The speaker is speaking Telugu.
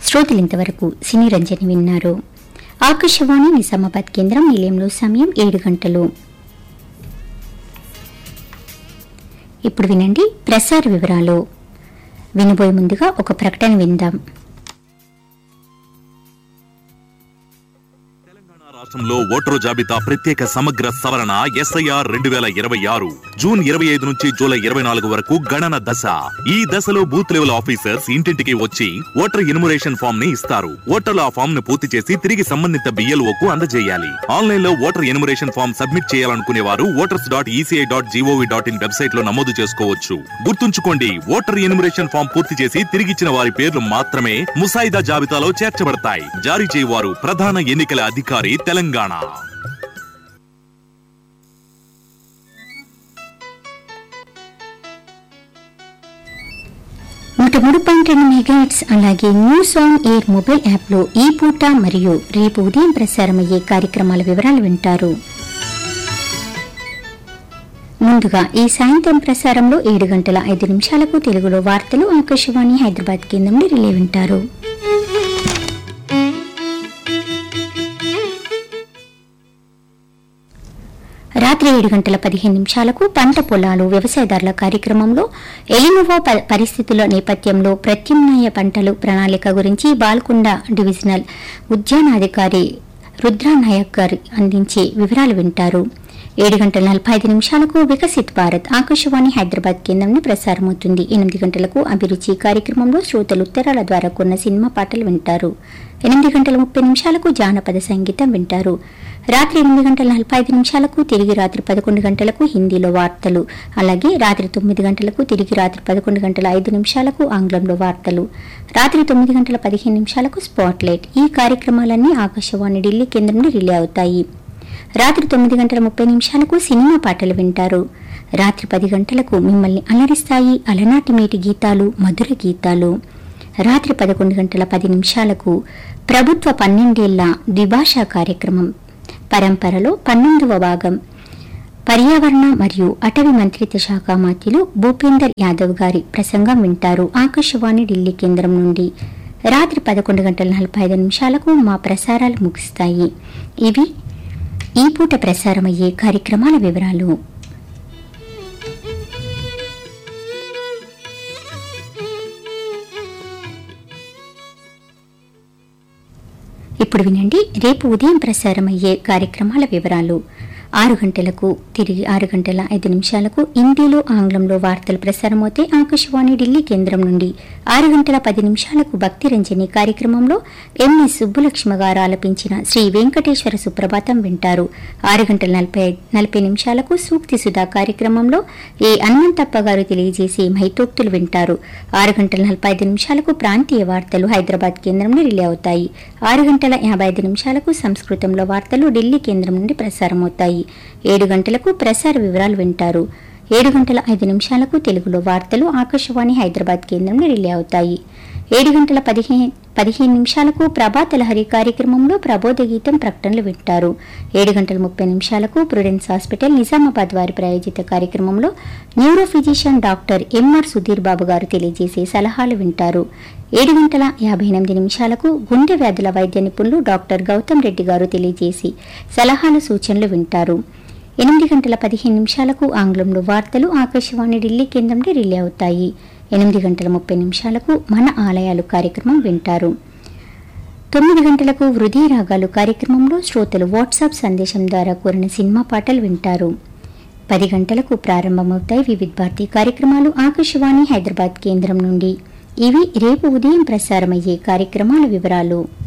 శ్రోతలు ఇంతవరకు సినీ రంజని విన్నారు ఆకాశవాణి నిజామాబాద్ కేంద్రం నిలయంలో సమయం ఏడు గంటలు ఇప్పుడు వినండి ప్రసార వివరాలు వినబోయే ముందుగా ఒక ప్రకటన విందాం తెలంగాణ రాష్ట్రంలో ఓటరు జాబితా ప్రత్యేక సమగ్ర సవరణ ఎస్ఐఆర్ రెండు వేల ఇరవై ఆరు జూన్ ఇరవై ఐదు నుంచి జూలై ఇరవై నాలుగు వరకు గణన దశ ఈ దశలో బూత్ లెవెల్ ఆఫీసర్స్ ఇంటింటికి వచ్చి ఓటర్ ఇన్మురేషన్ ఫామ్ ని ఇస్తారు ఓటర్లు ఆ ఫామ్ ను పూర్తి చేసి తిరిగి సంబంధిత బిఎల్ఓ కు అందజేయాలి ఆన్లైన్ లో ఓటర్ ఇన్మురేషన్ ఫామ్ సబ్మిట్ చేయాలనుకునే వారు voters dot ECI dot GOV dot in website లో నమోదు చేసుకోవచ్చు గుర్తుంచుకోండి ఓటర్ ఇన్మురేషన్ ఫామ్ పూర్తి చేసి తిరిగిచ్చిన వారి పేర్లు మాత్రమే ముసాయిదా జాబితాలో చేర్చబడతాయి జారీ చేయవారు ప్రధాన ఎన్నికల అధికారి తెలంగాణ నూట మూడు పాయింట్ రెండు మెగాట్స్ అలాగే న్యూస్ ఆన్ ఎయిర్ మొబైల్ యాప్లో ఈ పూట మరియు రేపు ఉదయం ప్రసారమయ్యే కార్యక్రమాల వివరాలు వింటారు ముందుగా ఈ సాయంత్రం ప్రసారంలో ఏడు గంటల ఐదు నిమిషాలకు తెలుగులో వార్తలు ఆకాశవాణి హైదరాబాద్ కేంద్రంలో రిలే వింటారు రాత్రి ఏడు గంటల పదిహేను నిమిషాలకు పంట పొలాలు వ్యవసాయదారుల కార్యక్రమంలో ఎలినోవా ప- పరిస్థితుల నేపథ్యంలో ప్రత్యామ్నాయ పంటలు ప్రణాళిక గురించి బాల్కొండ డివిజనల్ ఉద్యానాధికారి రుద్రా నాయక్ గారు అందించే వివరాలు వింటారు ఏడు గంటల నలభై ఐదు నిమిషాలకు వికసిత్ భారత్ ఆకాశవాణి హైదరాబాద్ కేంద్రం ప్రసారమవుతుంది ఎనిమిది గంటలకు అభిరుచి కార్యక్రమంలో శ్రోతలు ఉత్తరాల ద్వారా కొన్న సినిమా పాటలు వింటారు ఎనిమిది గంటల ముప్పై నిమిషాలకు జానపద సంగీతం వింటారు రాత్రి ఎనిమిది గంటల నలభై ఐదు నిమిషాలకు తిరిగి రాత్రి పదకొండు గంటలకు హిందీలో వార్తలు అలాగే రాత్రి తొమ్మిది గంటలకు తిరిగి రాత్రి పదకొండు గంటల ఐదు నిమిషాలకు ఆంగ్లంలో వార్తలు రాత్రి తొమ్మిది గంటల పదిహేను నిమిషాలకు స్పాట్ లైట్ ఈ కార్యక్రమాలన్నీ ఆకాశవాణి ఢిల్లీ కేంద్రంలో రిలే అవుతాయి రాత్రి తొమ్మిది గంటల ముప్పై నిమిషాలకు సినిమా పాటలు వింటారు రాత్రి పది గంటలకు మిమ్మల్ని అలరిస్తాయి అలనాటి మేటి గీతాలు మధుర గీతాలు రాత్రి పదకొండు గంటల పది నిమిషాలకు ప్రభుత్వ పన్నెండేళ్ల ద్విభాషా కార్యక్రమం పరంపరలో పన్నెండవ భాగం పర్యావరణ మరియు అటవీ మంత్రిత్వ శాఖ మంత్రులు భూపేందర్ యాదవ్ గారి ప్రసంగం వింటారు ఆకాశవాణి ఢిల్లీ కేంద్రం నుండి రాత్రి పదకొండు గంటల నలభై ఐదు నిమిషాలకు మా ప్రసారాలు ముగుస్తాయి ఇవి ఈ పూట ప్రసారమయ్యే కార్యక్రమాల వివరాలు ఇప్పుడు వినండి రేపు ఉదయం ప్రసారమయ్యే కార్యక్రమాల వివరాలు ఆరు గంటలకు తిరిగి ఆరు గంటల ఐదు నిమిషాలకు హిందీలో ఆంగ్లంలో వార్తలు ప్రసారమవుతాయి ఆకాశవాణి ఢిల్లీ కేంద్రం నుండి ఆరు గంటల పది నిమిషాలకు భక్తి రంజని కార్యక్రమంలో ఎంఎస్ సుబ్బులక్ష్మ గారు ఆలపించిన శ్రీ వెంకటేశ్వర సుప్రభాతం వింటారు ఆరు గంటల నలభై నలభై నిమిషాలకు సూక్తి సుధా కార్యక్రమంలో ఏ హనుమంతప్ప గారు తెలియజేసే మైతోక్తులు వింటారు ఆరు గంటల నలభై ఐదు నిమిషాలకు ప్రాంతీయ వార్తలు హైదరాబాద్ కేంద్రంలో రిలే అవుతాయి ఆరు గంటల యాభై ఐదు నిమిషాలకు సంస్కృతంలో వార్తలు ఢిల్లీ కేంద్రం నుండి ప్రసారమవుతాయి ఏడు గంటలకు ప్రసార వివరాలు వింటారు ఏడు గంటల ఐదు నిమిషాలకు తెలుగులో వార్తలు ఆకాశవాణి హైదరాబాద్ కేంద్రంలో రిలే అవుతాయి ఏడు గంటల పదిహేను పదిహేను నిమిషాలకు ప్రభాత లహరి కార్యక్రమంలో ప్రబోధ గీతం ప్రకటనలు వింటారు ఏడు గంటల ముప్పై నిమిషాలకు ప్రుడెన్స్ హాస్పిటల్ నిజామాబాద్ వారి ప్రాయోజిత కార్యక్రమంలో neuro physician doctor MR Sudhir Babu గారు తెలియజేసే సలహాలు వింటారు ఏడు గంటల యాభై ఎనిమిది నిమిషాలకు గుండె వ్యాధుల వైద్య నిపుణులు డాక్టర్ గౌతమ్ రెడ్డి గారు తెలియజేసి సలహాలు సూచనలు వింటారు ఎనిమిది గంటల పదిహేను నిమిషాలకు ఆంగ్లంలో వార్తలు ఆకాశవాణి ఢిల్లీ కేంద్రంలో రిలే అవుతాయి ఎనిమిది గంటల ముప్పై నిమిషాలకు మన ఆలయాలు కార్యక్రమం వింటారు తొమ్మిది గంటలకు హృదయ రాగాలు కార్యక్రమంలో శ్రోతలు వాట్సాప్ సందేశం ద్వారా కోరిన సినిమా పాటలు వింటారు పది గంటలకు ప్రారంభమవుతాయి వివిధ భారతి కార్యక్రమాలు ఆకాశవాణి హైదరాబాద్ కేంద్రం నుండి ఇవి రేపు ఉదయం ప్రసారమయ్యే కార్యక్రమాల వివరాలు